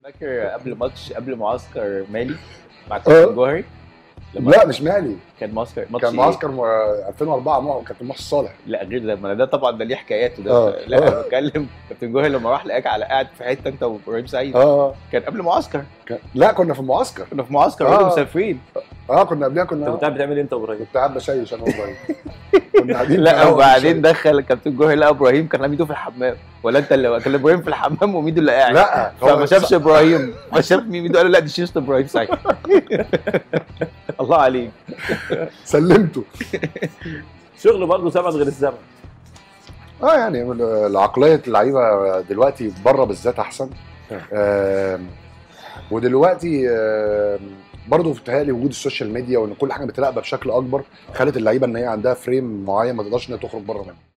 فاكر قبل ماتش قبل معسكر مالي مع آه. كابتن جوهري لما لا مش مالي كان معسكر ماتش كان إيه؟ معسكر م- 2004 مع كابتن محسن صالح لا غير ده ما أنا ده طبعا ده ليه حكاياته ده آه. لا انا آه. بتكلم كابتن جوهري لما راح لقاك على قاعد في حته انت وابراهيم سعيد اه كان قبل معسكر كان... لا كنا في المعسكر كنا في معسكر آه. كنا مسافرين اه كنا قبلها انت كنا كنت قاعد بتعمل ايه انت وابراهيم؟ كنت قاعد بشيش انا وابراهيم كنا قاعدين في لا القهوة وبعدين بنشيش. دخل كابتن جوهري لقى ابراهيم كان ميدو في الحمام ولا انت اللي كان ابراهيم في الحمام وميدو اللي قاعد لا فما شافش ابراهيم ما شاف ميدو قال له لا دي شيشه ابراهيم سعيد الله عليك سلمته شغل برضه ثمن غير الزمن اه يعني العقليه اللعيبه دلوقتي بره بالذات احسن آم، ودلوقتي آم، برضه بتهيألي وجود السوشيال ميديا وان كل حاجه بتراقبها بشكل اكبر خلت اللعيبه ان هي عندها فريم معين ما تقدرش انها تخرج بره منه